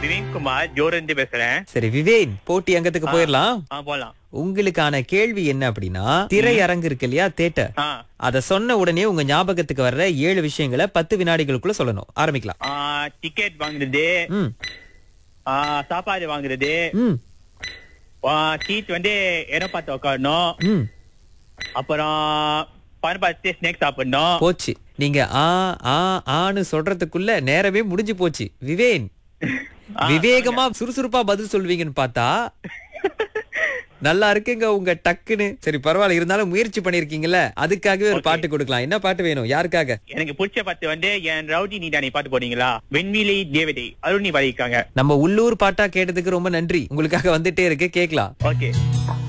விவேக் குமார் ஜோரந்து பேசுறேன் சரி விவேன் போட்டி அங்கத்துக்கு போயிடலாம் ஆ போலாம் உங்களுக்கான கேள்வி என்ன அப்படின்னா திரையரங்கு இருக்கு இல்லையா தேட்டர் ஆ அத சொன்ன உடனே உங்க ஞாபகத்துக்கு வர்ற ஏழு விஷயங்களை பத்து வினாடிகளுக்குள்ள சொல்லணும் ஆரம்பிக்கலாம் ஆ, டிக்கெட் வாங்குறது ம் ஆ, சாப்பாடு வாங்குறது ம் சீட் வந்து இடம் பார்த்து உட்காரணும் ம் அப்புறம் பணம் பார்த்து ஸ்நாக்ஸ் சாப்பிடணும் போச்சு நீங்க ஆ ஆ ஆன்னு சொல்றதுக்குள்ள நேரமே முடிஞ்சு போச்சு விவேன் ஆ, விவேகமா சுறுசுறுப்பா பதில் சொல்வீங்கன்னு பார்த்தா நல்லா இருக்குங்க உங்க டக்குன்னு சரி பரவாயில்ல இருந்தாலும் முயற்சி பண்ணிருக்கீங்கல்ல அதுக்காகவே ஒரு Okay. பாட்டு கொடுக்கலாம் என்ன பாட்டு வேணும் யாருக்காக எனக்கு பிடிச்ச பாட்டு வந்து என் ரவுடி நீதானே பாட்டு போனீங்களா வெண்மிலி தேவதை அருணி பாடியிருக்காங்க நம்ம உள்ளூர் பாட்டா கேட்டதுக்கு ரொம்ப நன்றி உங்களுக்காக வந்துட்டே இருக்கு கேக்கலாம் ஓகே